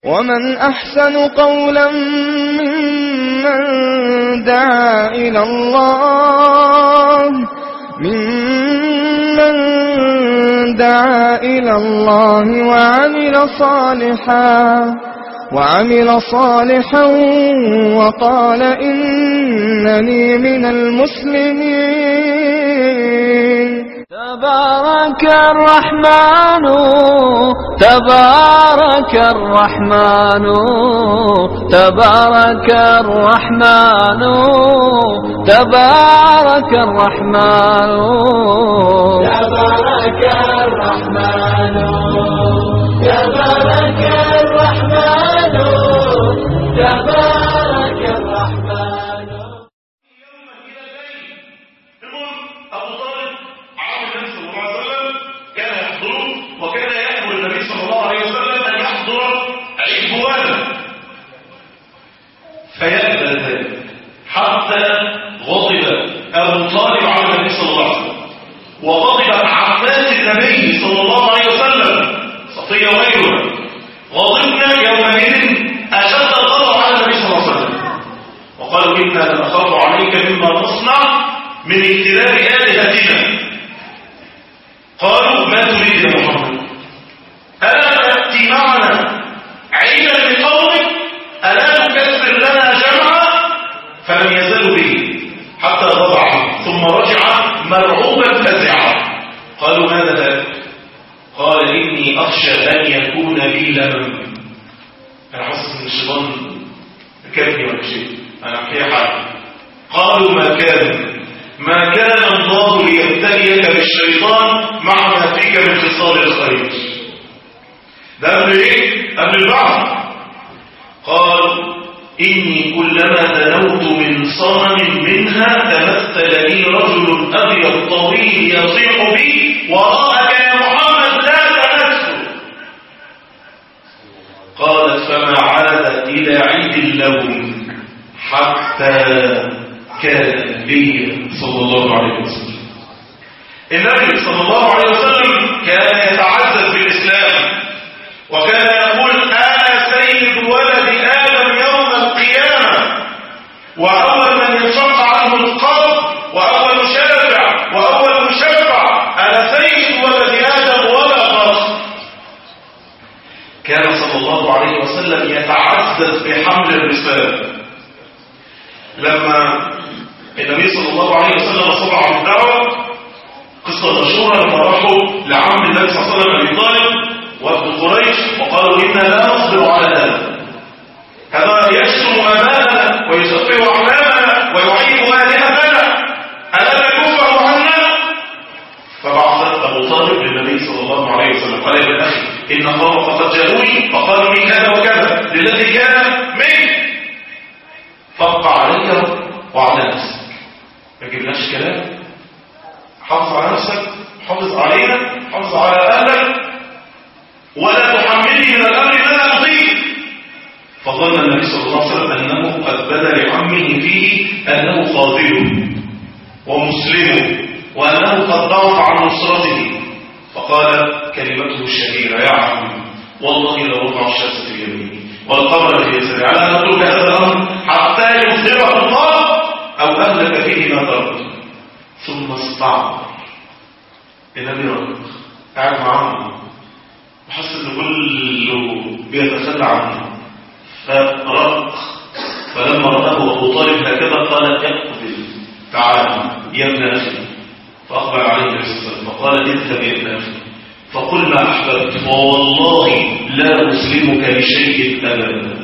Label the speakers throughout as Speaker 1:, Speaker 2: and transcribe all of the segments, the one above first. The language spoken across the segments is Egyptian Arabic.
Speaker 1: ومن أحسن قولا ممن دعا إلى الله ممن دعا إلى الله وعمل صالحا وعمل صالحا وقال إنني من المسلمين
Speaker 2: تبارك الرحمن تبارك الرحمن تبارك الرحمن تبارك الرحمن
Speaker 3: تبارك الرحمن تبارك الرحمن تبارك الرحمن
Speaker 4: يقول أبو طالب عام النبي صلى الله عليه وسلم كان يحضره وكان يأمر النبي صلى الله عليه وسلم أن يحضر عيد بوانا فيأبى ذلك حتى غضب أبو طالب على النبي صلى الله عليه وسلم وغضبت عمات النبي صلى الله عليه وسلم صفية وغيرها غضبنا يومئذ أشد الغضب على النبي صلى الله عليه وسلم وقالوا إنا لنخاف عليك مما تصنع من ابتلاء آلهتنا قالوا ما تريد يا محمد ألا تأتي معنا عيدا لقومك ألا تكسر لنا جمعا فلم يزلوا به حتى رضع ثم رجع مرعوبا فزعا قالوا ماذا ذلك قال إني أخشى أن يكون لي لمم أنا حاسس إن الشيطان كافني ولا شيء أنا أحكي حاجة قالوا ما كان ما كان الله ليبتليك بالشيطان مع ما فيك من خصال الخير ده قبل ايه قبل البعض قال إني كلما دنوت من صنم منها تمثل لي رجل أبيض طويل يصيح بي وراءك يا محمد لا تمسه قالت فما عاد إلى عيد اللون حتى كان لي صلى الله عليه وسلم النبي صلى الله عليه وسلم كان يتعزز بالإسلام وكان يقول أنا سيد ولد آدم يوم القيامة وأول من ينشق عنه القبر وأول شافع وأول مشفع أنا سيد ولد آدم ولا فرق كان صلى الله عليه وسلم يتعزز بحمل الرسالة لما النبي صلى الله عليه وسلم صبع من الدعوة قصة مشهورة لما راحوا لعم النبي صلى الله عليه وسلم أبي طالب وابن قريش وقالوا إنا لا نصبر على هذا هذا يشتم أبانا ويسفه أعلامنا ويعيب آلهتنا ألا نكفه عنا فبعثت أبو طالب للنبي صلى الله عليه وسلم قال يا ابن أخي إن قوم فقد جاءوني فقالوا لي كذا وكذا للذي كان منك فابقى علي وعلى نفسك ما جبناش كلام حافظ على نفسك حافظ علينا حافظ على أهلك ولا تحملني من الأمر ما لا أطيق فظن النبي صلى الله عليه وسلم أنه قد بدا لعمه فيه أنه خاذل ومسلم وأنه قد ضعف عن نصرته فقال كلمته الشهيرة يا عم والله لو رفع الشمس في يميني والقمر في يسري على أن نترك هذا الأمر حتى يظهره الله أو أهلك فيه ما ترك ثم استعمر النبي رد قاعد معاهم وحس ان كله بيتخلى عنه فرق فلما رآه أبو طالب هكذا قال اقبل تعال يا ابن أخي فأقبل عليه النبي صلى الله عليه وسلم فقال اذهب يا ابن أخي فقل ما أحببت فوالله لا أسلمك لشيء أبدا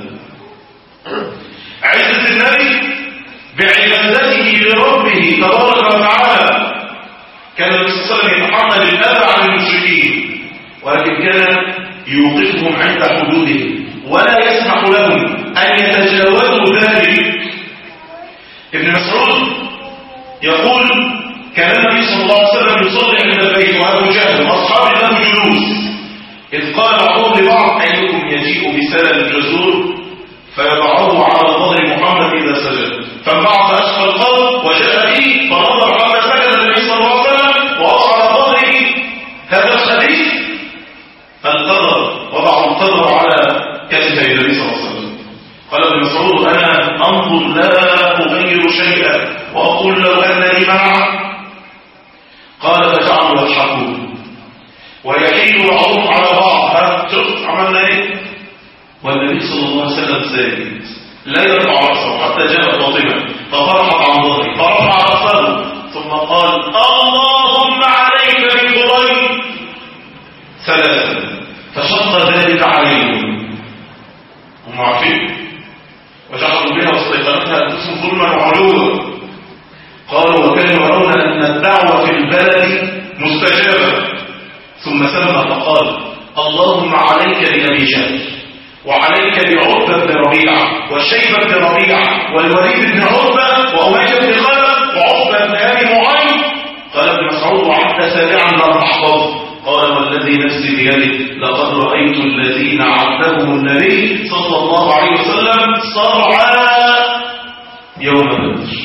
Speaker 4: عزة النبي بعبادته لربه تبارك وتعالى كان النبي صلى الله عليه وسلم يتحمل الأذى عن المشركين ولكن كان يوقفهم عند حدودهم ولا يسمح لهم أن يتجاوزوا ذلك ابن مسعود يقول كان النبي صلى الله عليه وسلم يصلي عند البيت وأبو جهل وأصحاب له جلوس إذ قال بعضهم لبعض أيكم يجيء بسلم الجزور فيضعه على ظهر محمد إذا سجد فانبعث أشقى القوم وجاء به فنظر حتى سجد النبي صلى الله عليه وسلم ووضع على ظهره هذا الحديث فانتظر وضع القدر على كتف النبي صلى الله عليه وسلم قال ابن مسعود انا انظر لا اغير شيئا واقول لو انني معه قال فجعلوا يضحكون ويحيل بعضهم على بعض ها شفت عملنا ايه والنبي صلى الله عليه وسلم ساجد لا يرفع راسه حتى جاء فاطمه ففرحت عن ظهره فرفع راسه ثم قال اللهم عليك بقريش ثلاثا فشق ذلك عليهم هم عارفين وجحدوا بها واستيقنتها انفسهم ظلما وعلوا قالوا وكانوا يرون ان الدعوه في البلد مستجابه ثم سمى فقال اللهم عليك بأبي جهل وعليك بعتبة بن ربيعة وشيبة بن ربيعة والوليد بن عتبة وأمية بن خلف وعقبة بن أبي معين قال ابن مسعود وعدت سابعا لم أحفظ قال والذي نفسي بيده لقد رأيت الذين عدهم النبي صلى الله عليه وسلم صرعا يوم بدر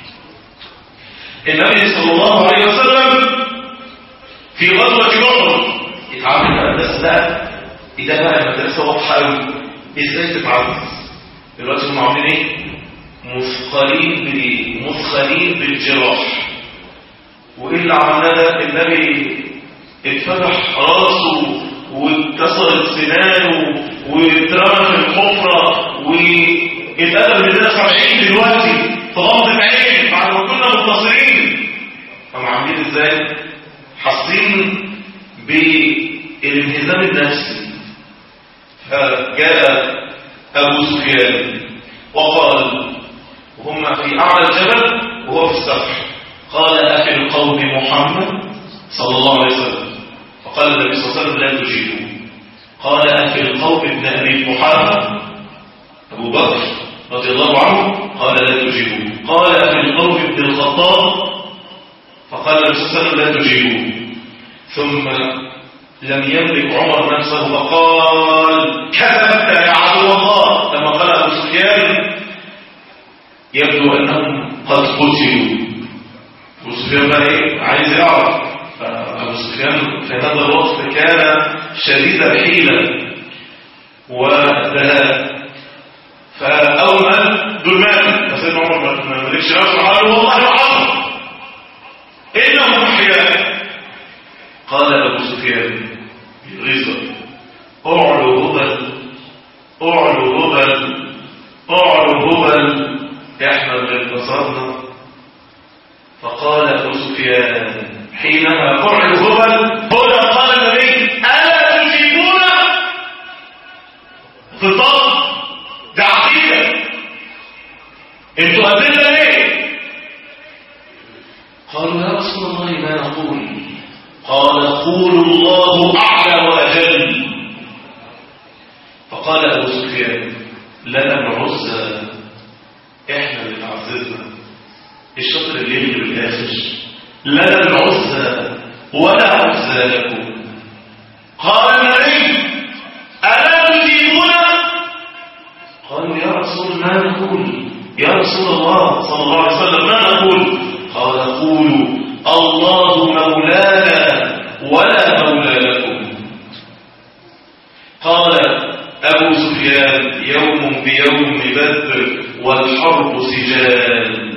Speaker 4: النبي صلى الله عليه وسلم في غزوة بدر اتعامل بقى الناس ده ده بقى المدرسة واضحة قوي ازاي تتعامل دلوقتي هم عاملين ايه؟ مثقلين بالايه؟ مثقلين بالجراح وايه اللي عملناه ده؟ النبي اتفتح راسه واتكسرت سنانه واترمى في الحفرة واتقتل مننا سبعين دلوقتي في غمضة عين بعد ما كنا منتصرين هم عاملين ازاي؟ حاسين بالانهزام النفسي فجاء ابو سفيان وقال وهم في اعلى الجبل وهو في السفح قال افي القوم محمد صلى الله عليه وسلم فقال النبي صلى الله عليه وسلم لا تجيبوا قال افي القوم ابن ابي محمد ابو بكر رضي الله عنه قال لا تجيبوا قال افي القوم ابن الخطاب فقال النبي صلى الله عليه وسلم لا تجيبوا ثم لم يملك عمر نفسه فقال كذبت يا عدو الله لما قال ابو سفيان يبدو انهم قد قتلوا ابو سفيان بقى ايه عايز يعرف فابو سفيان في هذا الوقت كان شديد الحيله والذهاب فاول ما دول مات فسيدنا عمر ما ملكش نفسه قال والله عمر انهم احياء قال ابو سفيان بالغيظه اعلو هبل اعلو هبل اعلو هبل احنا اللي انتصرنا فقال ابو سفيان حينما اعلو هبل هنا قال النبي الا تجيبون خطاب ده عقيده انتوا قابلنا ليه قالوا يا رسول الله ما نقول قال قولوا الله أعلى وأجل فقال أبو سفيان لنا العزة إحنا اللي تعززنا الشطر اللي يجي بالآخر لنا العزة ولا عزة لكم قال النبي ألا تجيبون قالوا يا رسول ما نقول يا رسول الله صلى الله عليه وسلم ما نقول قال قولوا الله مولانا ولا مولى لكم قال أبو سفيان يوم بيوم بدر والحرب سجال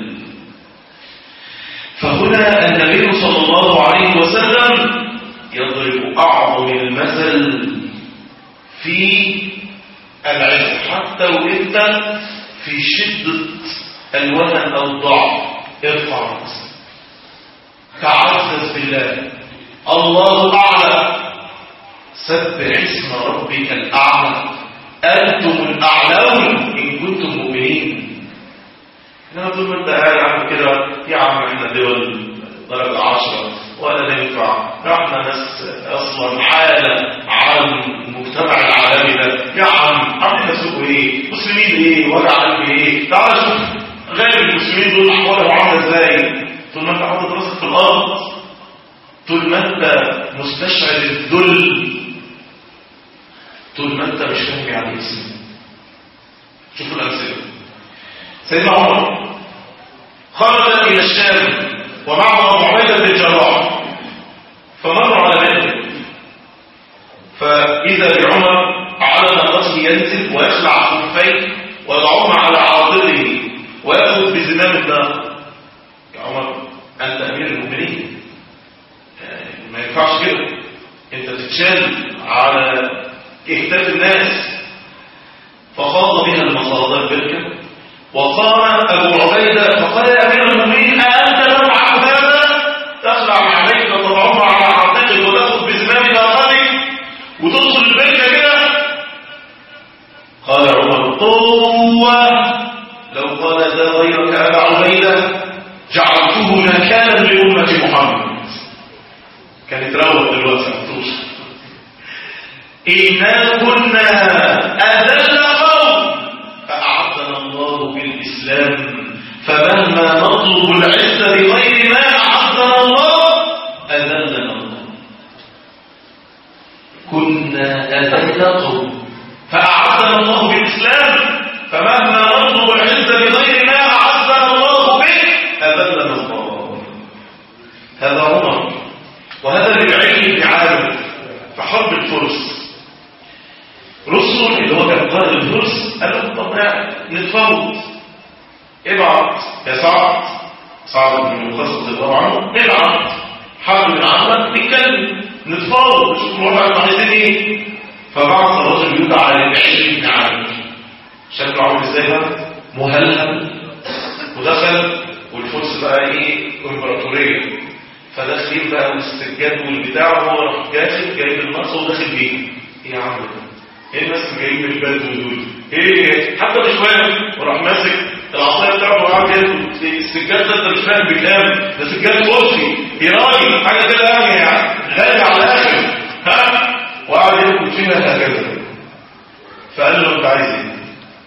Speaker 4: فهنا النبي صلى الله عليه وسلم يضرب أعظم المثل في العز حتى وانت في شدة الوهن أو الضعف ارفع رأسك تعزز بالله الله أعلى سبح اسم ربك الأعلى أنتم الأعلون إن كنتم مؤمنين إنما طول ما أنت قاعد عم كده يا عم إحنا دول درجة عشرة ولا ننفع احنا ناس أصلا حالة عن المجتمع العالمي ده يا عم عم سوق إيه مسلمين إيه وجع قلب إيه تعال شوف غالب المسلمين دول أحوالهم عاملة إزاي طول ما انت حاطط راسك في الارض طول ما انت مستشعر الذل طول ما انت مش فاهم يعني ايه اسلام شوفوا الامثله سيدنا عمر خرج الى الشام ومعه ابو عبيده بن الجراح فمروا على بدر فاذا بعمر على ناقته ينزل ويخلع خفيه ويضعهما على عاطله ويأخذ بزمام النار يا عمر أنت أمير المؤمنين يعني ما ينفعش كده أنت تتشال على إهداف الناس فخاض بها المخاض البركة وقام أبو عبيدة فقال يا أمير المؤمنين أأنت تفعل هذا تخلع عليك وتضعهما على عاتقك وتأخذ بزمام ناقتك وتدخل البركة كده قال عمر قوة لو قال ذا غيرك أبا عبيدة جعلته مكانا لأمة محمد كانت روت دلوقتي مفتوش إنا كنا أذل قوم فأعطنا الله بالإسلام فمهما نطلب العزة بغير ما أعطنا الله أذلنا الله كنا أذل قوم فأعزنا الله بالإسلام فمهما نطلب العزة بغير ما أعزنا الله به أذلنا الله هذا عمر وهذا ربعي بن عامر في حرب الفرس رسل اللي هو كان قائد الفرس قال له طب نتفاوض ابعت يا سعد سعد بن وقاص رضي الله عنه ابعت حرب من عمك نتكلم نتفاوض نشوف الوضع عايزين ايه فبعث الرجل يدعى للعشرين بن عامر شكله عامل ازاي بقى مهلهل ودخل والفرس بقى ايه امبراطوريه فداخلين بقى الاستجاد والبتاع وهو راح جاهز جايب المنصه وداخل بيه ايه يا عم ده؟ ايه الناس اللي جايين بالبلد دول ايه حتى مش فاهم وراح ماسك العصايه بتاعته وقاعد ياكل السجاد ده انت مش فاهم بكام ده سجاد كرسي يا راجل حاجه كده يعني غالي على الاخر ها وقعد ياكل فيها هكذا فقال له انت عايز ايه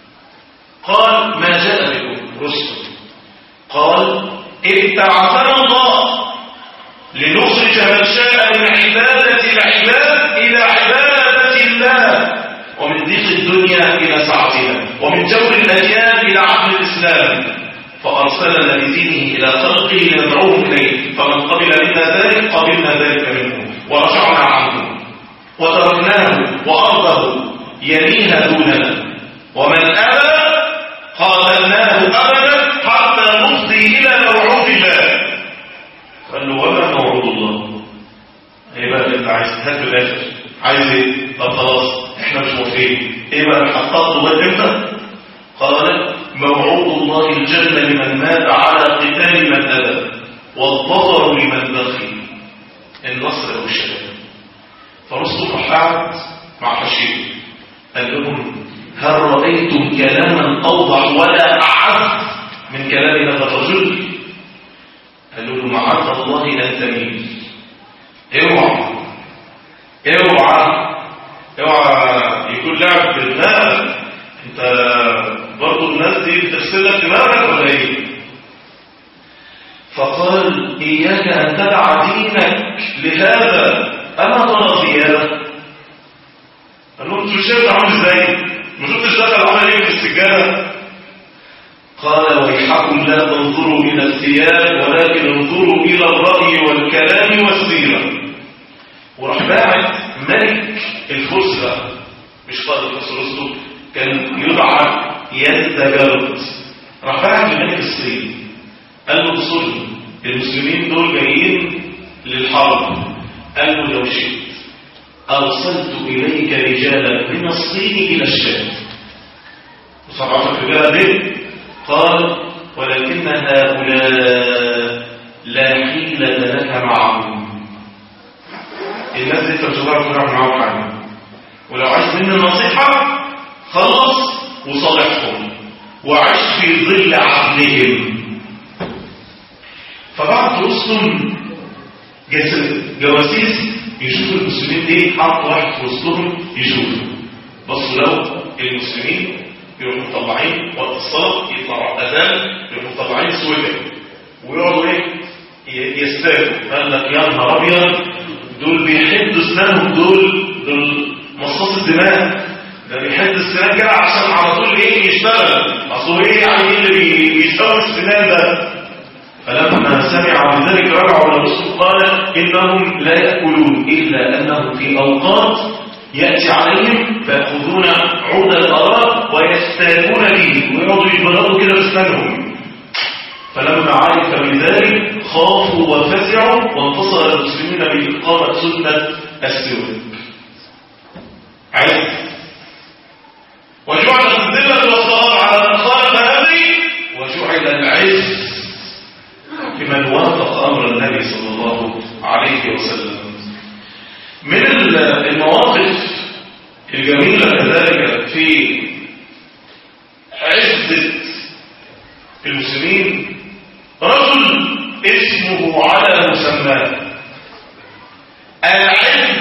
Speaker 4: قال ما جاء بكم رسل قال ابتعثنا الله لنخرج من شاء من عبادة العباد إلى عبادة الله ومن ضيق الدنيا إلى سعتها ومن جور الأديان إلى عدل الإسلام فأرسلنا بدينه إلى خلقه لندعوهم إليه فمن قبل منا ذلك قبلنا ذلك منه ورجعنا عنه وتركناه وأرضه يليها دوننا ومن أبى قاتلناه أبدا حتى نفضي إلى موعود الله قال له وما موعود الله ايه بقى اللي انت عايز هات بالاخر عايز ايه طب خلاص احنا مش موافقين ايه بقى حققت لغايه امتى قال موعود الله الجنه لمن مات على قتال من ابى والظفر لمن بخي النصر او الشهاده فرسل قحاعد مع حشيم قال لهم هل رايتم كلاما اوضح ولا اعز من كلام هذا الرجل قالوا له معاذ الله ان تميل اوعى اوعى اوعى يكون لعب بالدماغ انت برضه الناس دي بتغسل لك دماغك ولا ايه فقال اياك ان تدع دينك لهذا اما ترى زياده قال له انت شايف عامل ازاي ما شفتش دخل عمل ايه في السجاده قال ويحكم لا تنظروا إلى الثياب ولكن انظروا إلى الرأي والكلام والسيرة وراح باعت ملك الفرس بقى مش قائد الفرس رسله كان يدعى يزدجرد راح باعت لملك الصين قال له بصرني المسلمين دول جايين للحرب قال له لو شئت أرسلت إليك رجالا من الصين إلى الشام وصرعت الرجالة دي قال ولكن هؤلاء لا حيلة لك معهم الناس دي انت مش هتعرف تلعب معاهم حاجه ولو عايز مني نصيحه خلص وصالحهم وعيش في ظل عقلهم فبعد رسل جواسيس يشوفوا المسلمين دي حط واحد في وسطهم يشوفوا بصوا لو المسلمين يروحوا مطلعين وقت الصلاة يطلعوا أذان يروحوا مطلعين سويتر ويقعدوا ايه يستاذوا قال لك يا نهار ابيض دول بيحدوا اسنانهم دول دول مصاص الدماء ده بيحد السنان كده عشان على طول ايه يشتغل اصل ايه يعني ايه اللي بيساوي السنان ده فلما سمع بذلك رجعوا الى الرسول قال انهم لا ياكلون الا انهم في اوقات يأتي عليهم فيأخذون عود يقعدوا يبردوا كده باسنانهم فلما عرف بذلك خافوا وفزعوا وانتصر المسلمين بإقامة سنة السواك عز وجعلت الذلة والصغار على من خالف أمري وجعل العز لمن وافق أمر النبي صلى الله عليه وسلم من المواقف الجميلة كذلك في عزة المسلمين رجل اسمه على مسماه العلم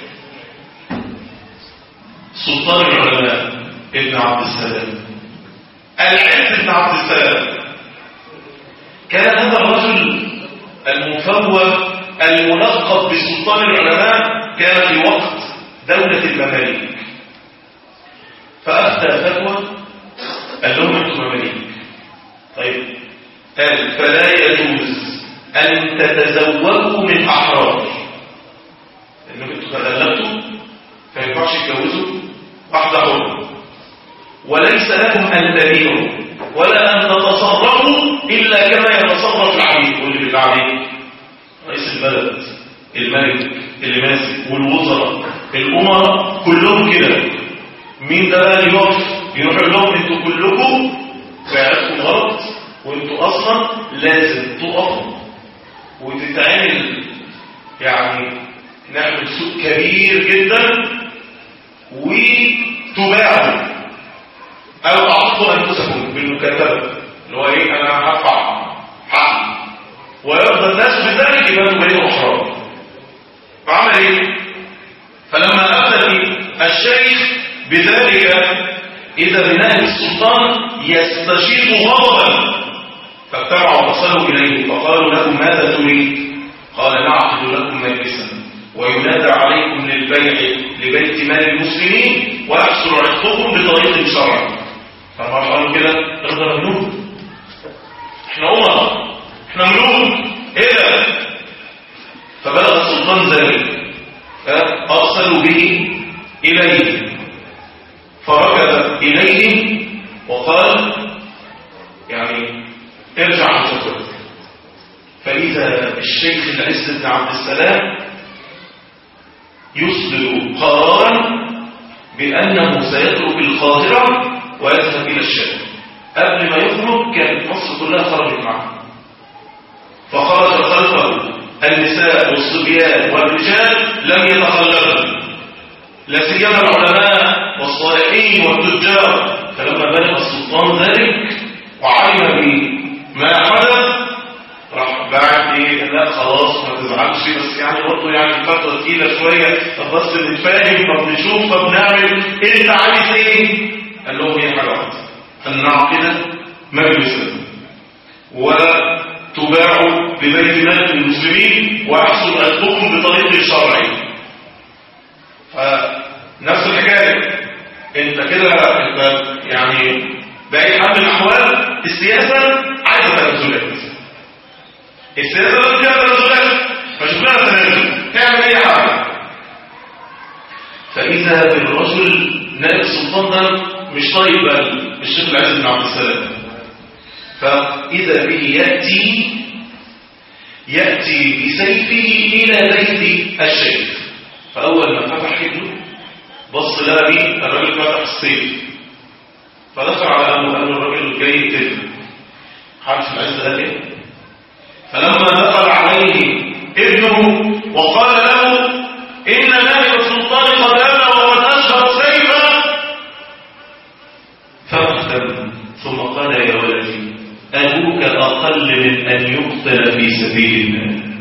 Speaker 4: سلطان العلماء ابن عبد السلام العلم ابن عبد السلام كان هذا الرجل المفوه الملقب بسلطان العلماء كان في وقت دولة المماليك فأفتى فتوى قال لهم انتم مماليك طيب قال فلا يجوز أن تتزوجوا من أحرار لأنكم انتم تغلبتوا فما ينفعش تتجوزوا واحدة حرة وليس لكم أن تبيعوا ولا أن تتصرفوا إلا كما يتصرف العبيد واللي بالعبيد رئيس البلد الملك اللي ماسك والوزراء الأمراء كلهم كده مين ده بقى اللي يقف يروح لهم انتوا كلكم فعلتكم غلط وانتوا اصلا لازم تقفوا وتتعامل يعني نعمل سوق كبير جدا وتباعوا او تعطوا انفسكم بالمكاتبه اللي هو ايه انا هدفع حقي ويرضى الناس بذلك يبقى انتوا بقيتوا احرار فعمل ايه فلما افتى الشيخ بذلك اذا بناء السلطان يستشيط غضبا فاجتمعوا وصلوا اليه فقالوا له ماذا تريد قال نعقد لكم مجلسا وينادى عليكم للبيع لبيت مال المسلمين ويحصل عتقكم بطريق شرعي فما قالوا كده احنا ملوك احنا امراء احنا ملوك ايه ده فبلغ السلطان ذلك فارسلوا به اليه فركض اليه وقال يعني ارجع متفرد فإذا الشيخ العز بن عبد السلام يصدر قرارا بأنه سيترك القاهرة ويذهب إلى الشام قبل ما يخرج كانت مصر كلها خرجت معه فخرج خلفه النساء والصبيان والرجال لم يتخلفوا لا سيما العلماء والصالحين والتجار فلما بلغ السلطان ذلك وعلم بما حدث راح بعد ايه لا خلاص ما تزعلش بس يعني برضه يعني الفتره تقيله شويه طب بس بنتفاهم طب نشوف طب نعمل انت عايز ايه؟ قال لهم هي حاجه واحده ان نعقد مجلسا وتباع ببيت مال المسلمين ويحصل عتقكم بطريق شرعي فنفس الحكايه انت كده انت يعني باقي حال من الاحوال السياسه عايزه تنازلات السياسه لازم فيها تنازلات فشوف لها تنازل تعمل اي حاجه فاذا بالرجل نائب السلطان ده مش طيب بقى الشيخ العز بن عبد السلام فاذا به ياتي ياتي بسيفه الى بيت الشيخ فاول ما فتح حجره بص لقى مين الراجل فتح السيف فدخل على ابوه قال له الراجل جاي يقتل عارف العز ده ايه فلما دخل عليه ابنه وقال له ان نائب السلطان قد اتى وقد اشهر سيفا فاختم ثم قال يا ولدي ابوك اقل من ان يقتل في سبيل الله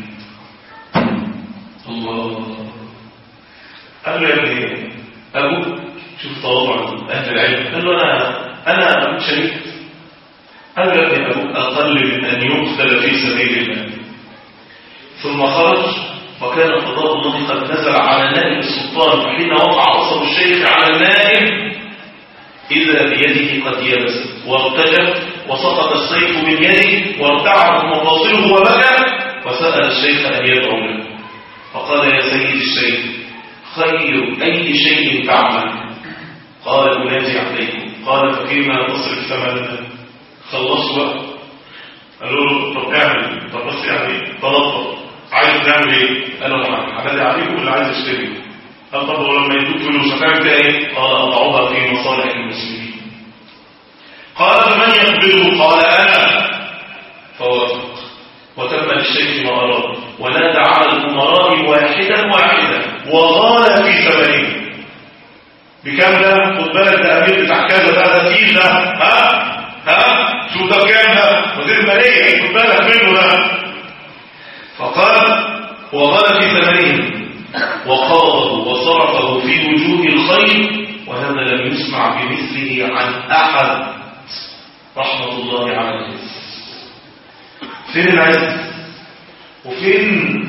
Speaker 4: الله قال له يا ابني ابوك شوف تواضع اهل العلم قال له انا انا ابوك شهيد قال له يا ابني ابوك اقل من ان يقتل في سبيل الله ثم خرج وكان قضاء الله قد نزل على نائب السلطان حين وقع عصب الشيخ على النائب اذا بيده قد يبست وارتجف وسقط السيف من يده وارتعد مفاصله وبكى وسال الشيخ ان يدعو له فقال يا سيد الشيخ خير أي شيء تعمل قال أناجي عليكم قال ففيما تصرف ثمننا خلصوا بقى قالوا له طب اعمل طب بس يعني تلطف عايز تعمل ايه؟ قالوا انا هبدي عليكم اللي عايز يشتري قال طب ولما يدوك فلوس هتعمل فيها ايه؟ قال اضعوها في مصالح المسلمين قال فمن يقبله؟ قال انا فوافق وتم للشيخ ما اراد ونادى على الامراء واحدا واحدا وغال في ثمنه بكام ده؟ خد بالك ده امير بتاع كذا ده ده تقيل ده ها؟ ها؟ شوف ده بكام ده؟ مدير الماليه خد بالك منه ده فقال وغال في ثمنه وقرضه وصرفه في وجوه الخير وهذا لم يسمع بمثله عن احد رحمه الله عليه فين العز وفين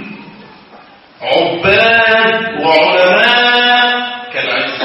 Speaker 4: عباد وعلماء كالعز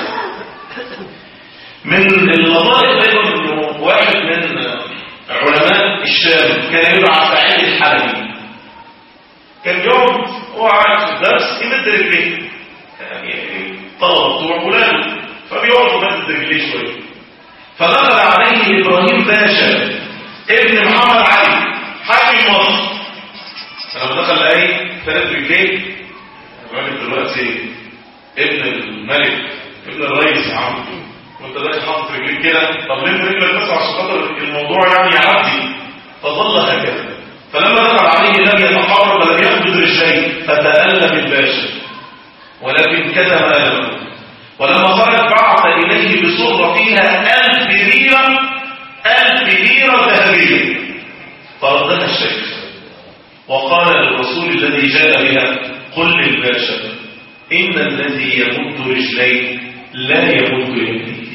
Speaker 4: من اللطائف ايضا انه واحد من علماء الشام كان يدعى سعيد الحلبي كان يوم هو قاعد في الدرس يمد رجليه يعني طلبه بتوع فلان فبيقعد يمد رجليه شويه فدخل عليه ابراهيم باشا ابن محمد علي حاكم مصر فلما دخل اي ثلاث رجليه الراجل دلوقتي ابن الملك ابن الرئيس يا عم وانت داخل حاطط رجليك كده طب لم رجلك بس عشان خاطر الموضوع يعني يعدي فظل هكذا فلما دخل عليه لم يتحرك ولم يقبض رجليه فتألم الباشا ولكن كتم ألمه ولما خرج بعث إليه بصرة فيها ألف ليرة ألف ليرة ذهبية فردها الشيخ وقال للرسول الذي جاء بها قل للباشا إن الذي يمد رجليه لا يمد يديه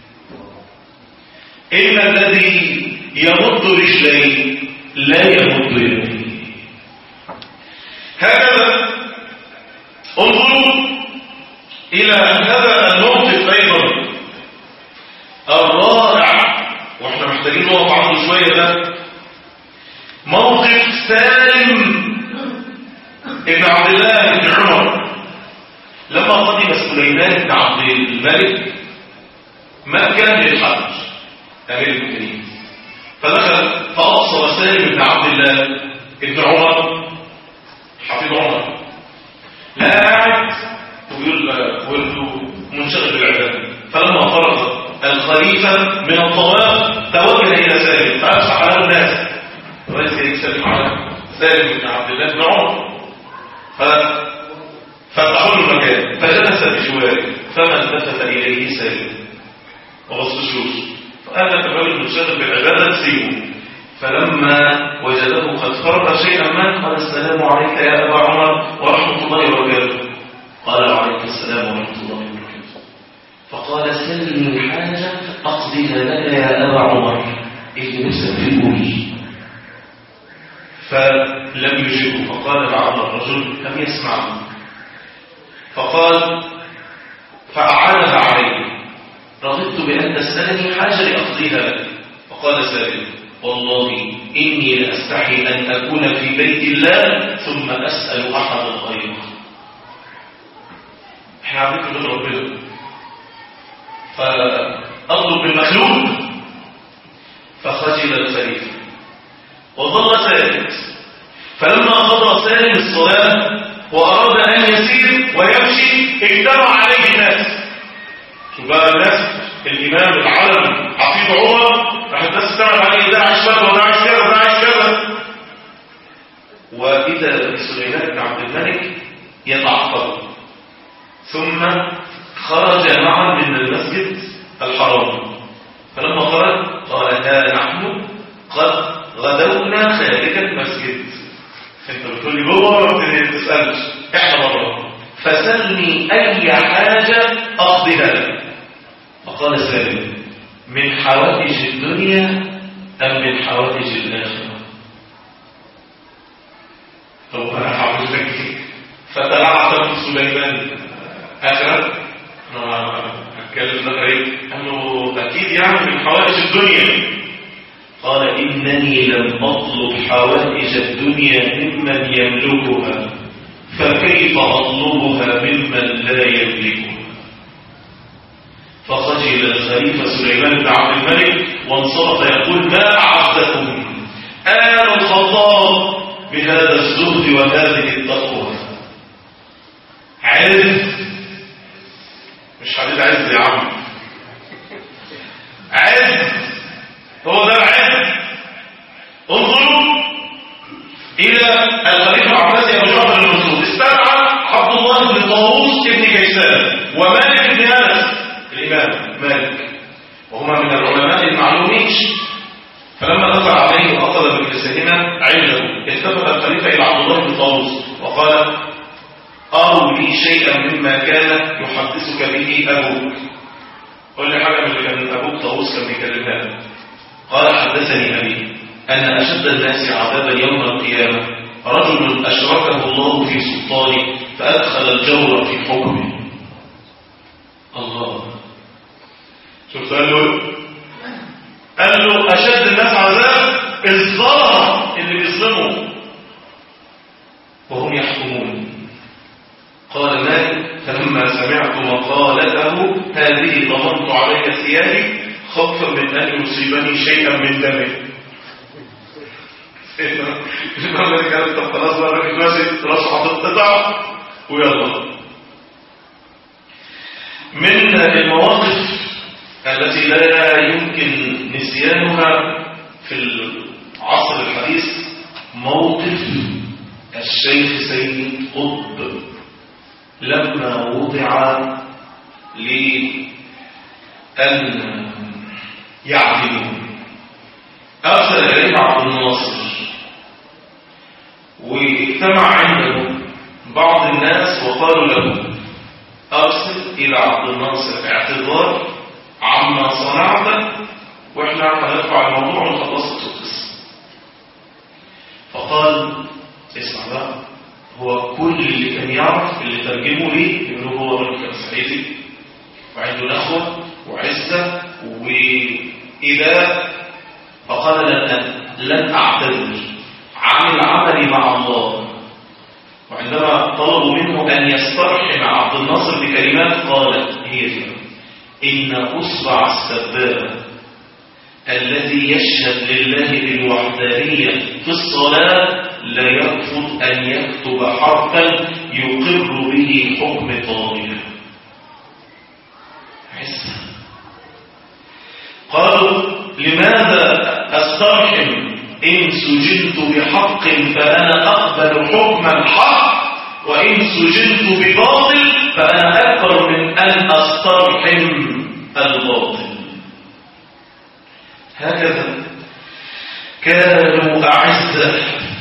Speaker 4: إن الذي يمد رجليه لا يمد يديه هكذا انظروا إلى هذا الموقف أيضا الرائع واحنا محتاجين نقف عنده شوية ده موقف سالم ابن عبد الله بن عمر لما قدم سليمان بن عبد الملك مكة للحج أمير المؤمنين فدخل فأبصر سالم بن عبد الله ابن عمر حفيظ عمر لا قاعد ويقول ولده منشغل بالعبادة فلما فرغ الخليفة من الطواف توجه إلى سالم فأفتح له الناس وليس يسلم على سالم بن عبد الله بن عمر ففتحوا له المكان فجلس بجواره فما التفت إليه سالم وبصشوش فقال لك الرجل منشغل بالعبادة تسيبه فلما وجده قد فرق شيئا ما قال السلام عليك يا أبا عمر ورحمة الله وبركاته قال عليك السلام ورحمة الله وبركاته فقال سلني حاجة أقضيها لك يا أبا عمر إذ نسبقني فلم يجبه فقال بعض الرجل لم يسمعه فقال فأعادها عليه رغبت بأن تسألني حاجة لأقضيها لك فقال سالم والله إني لأستحي أن أكون في بيت الله ثم أسأل أحد غيره احنا عارفين بيت ربنا فأطلب بالمخلوق فخجل الخليفة وظل ساكت فلما قضى سالم الصلاة وأراد أن يسير ويمشي اجتمع عليه الناس شو بقى الناس الإمام العالم حفيظ عمر راح الناس استمعت عليه ده عايش كذا وده عايش كذا وده عايش كذا وإذا بسليمان بن عبد الملك يتعقب ثم خرج معا من المسجد الحرام فلما خرج قال ها نحن قد غدونا خارج المسجد انت بتقول لي جوه ولا بتسالش احنا بره فسلني اي حاجه اقضيها لك فقال سالم من حوائج الدنيا ام من حوائج الاخره طب انا هقول لك ايه فتلعثم سليمان اخره انا هتكلم لك ايه قال له اكيد يعني من حوائج الدنيا قال إنني لم أطلب حوائج الدنيا ممن يملكها فكيف أطلبها ممن لا يملكها فخجل الخليفة سليمان بن عبد الملك وانصرف يقول ما أعزكم آل الخطاب بهذا الزهد وهذه التقوى عز مش حديث عز يا عم عز هو ده العز انظروا إلى الخليفة العباسي أبو جعفر المنصور استدعى عبد الله بن طاووس بن كيسان ومالك بن أنس الإمام مالك وهما من العلماء المعلومين فلما دخل عليه وأخذ بكسهما عنده التفت الخليفة إلى عبد الله بن طاووس وقال أروا لي شيئا مما كان يحدثك به أبوك قل لي حاجة من اللي كان أبوك طاووس كان بيكلمها قال حدثني أبي أن أشد الناس عذابا يوم القيامة رجل أشركه الله في سلطانه فأدخل الجور في حكمه الله شفت قال له قال له أشد الناس عذاب الظلم اللي بيظلموا وهم يحكمون قال مالك فلما سمعت مقالته هذه ضمنت علي ثيابي خوفا من أن يصيبني شيئا من دمه الإمام مالك قال طب خلاص بقى الراجل ماشي راسه حاطط قطع ويلا من المواقف التي لا يمكن نسيانها في العصر الحديث موقف الشيخ سيد قطب لما وضع لأن يعدلوا أرسل إليه عبد الناصر واجتمع عنده بعض الناس وقالوا له أرسل إلى عبد الناصر اعتذار عما صنعت وإحنا هنرفع الموضوع ونخلص القصة فقال اسمع بقى هو كل اللي كان يعرف اللي ترجمه ليه انه هو راجل كان صعيدي وعنده نخوة وعزة وإذا فقال لن لن أعتذر عن العمل مع الله وعندما طلبوا منه أن يسترحم عبد الناصر بكلمات قالت هي دي إن أصبع السبابة الذي يشهد لله بالوحدانية في الصلاة لا يرفض أن يكتب حرفا يقر به حكم طالبه عزة قالوا لماذا أسترحم إن سجنت بحق فأنا أقبل حكم الحق وإن سجنت بباطل فأنا أكبر من أن أسترحم الباطل هكذا كانوا أعزة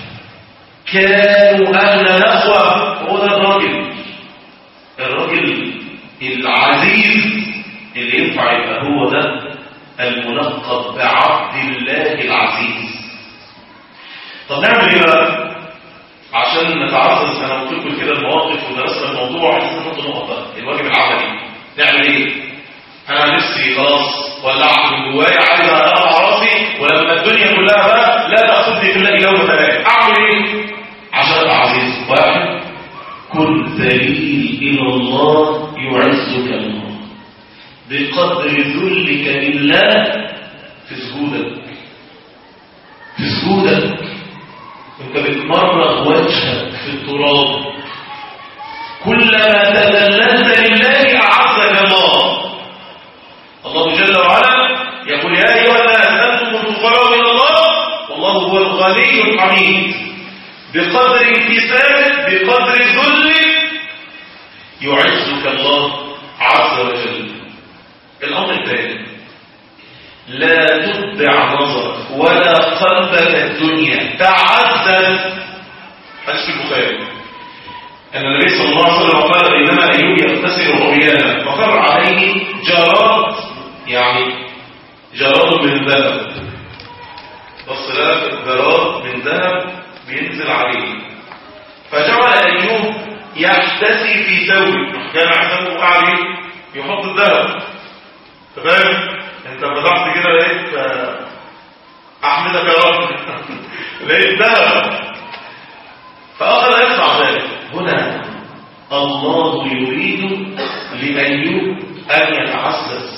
Speaker 4: كانوا أهل نخوة هو ده الراجل الراجل العزيز اللي ينفع يبقى هو ده الملقب بعبد الله العزيز طب نعمل ايه بقى عشان نتعرض انا قلت لكم كده المواقف ودرسنا الموضوع عايزين نحط نقطه الواجب العملي نعمل ايه انا نفسي خلاص ولعت من جوايا عايز اقطع راسي ولما الدنيا كلها بقى لا تاخذني في الله يوم ثلاث اعمل ايه عشان ابقى عزيز واحد كن ذليل الى الله يعزك الله بقدر ذلك لله في سجودك في سجودك انت بتمرغ وجهك في التراب كلما تذللت لله اعزك الله الله جل وعلا يقول يا ايها الناس انتم الفقراء الى الله والله هو الغني الحميد بقدر انكسارك بقدر ذلك يعزك الله عز وجل الامر الثاني لا تتبع نظرك ولا قلبك الدنيا تعدد حديث البخاري ان النبي صلى الله عليه وسلم قال بينما ايوب يغتسل عريانا وقر عليه جراد يعني جراد من ذهب بص لك جراد من ذهب بينزل عليه فجعل ايوب يحتسي في ثوبه جمع ثوبه وقعد يحط الذهب تمام انت فتحت كده لقيت احمدك يا رب لقيت ذهب فاخذ يدفع ذلك هنا الله يريد لايوب ان يتعزز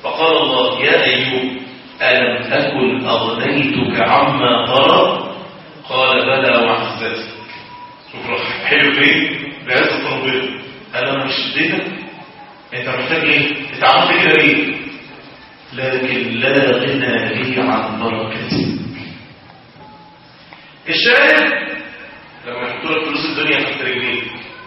Speaker 4: فقال الله يا أيوب ألم أكن أغنيتك عما ترى قال بلى وعزتك شوف رح- حلو فين بعزة ربنا أنا مش اديتك أنت محتاج إيه أنت عملت كده ليه لكن لا غنى لي عن بركتك الشاهد لما يحطوا لك فلوس الدنيا تحت رجليك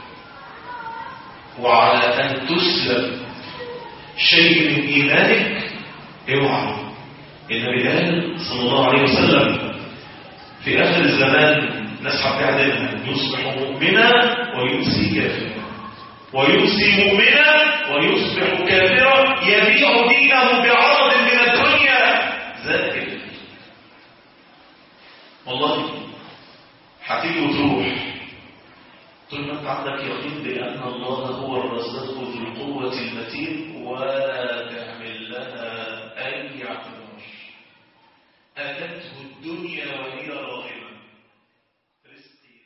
Speaker 4: وعلى أن تسلب شيء من إيمانك اوعى النبي قال صلى الله عليه وسلم في آخر الزمان نسحب بعدها يصبح مؤمنا ويمسي كافرا ويمسي مؤمنا ويصبح كافرا يبيع دينه بعرض من الدنيا ذاك والله هتيجي وتروح طول ما انت عندك يقين بأن الله هو الرزاق ذو القوة المتين ولا تعمل لها أي اعتبار أتته الدنيا وهي راغمة رزقي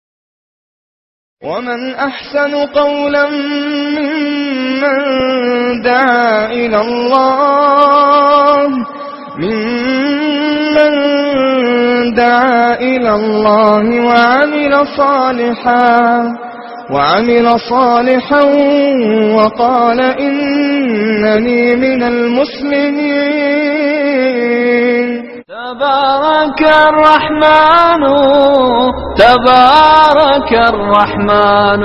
Speaker 1: ومن أحسن قولا ممن دعا إلى الله ممن دعا إلى الله وعمل صالحا وعمل صالحا وقال إنني من المسلمين
Speaker 2: تبارك الرحمن تبارك الرحمن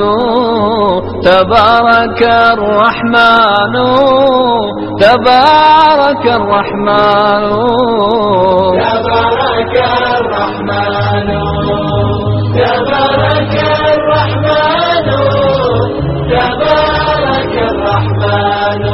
Speaker 2: تبارك الرحمن تبارك الرحمن
Speaker 3: تبارك الرحمن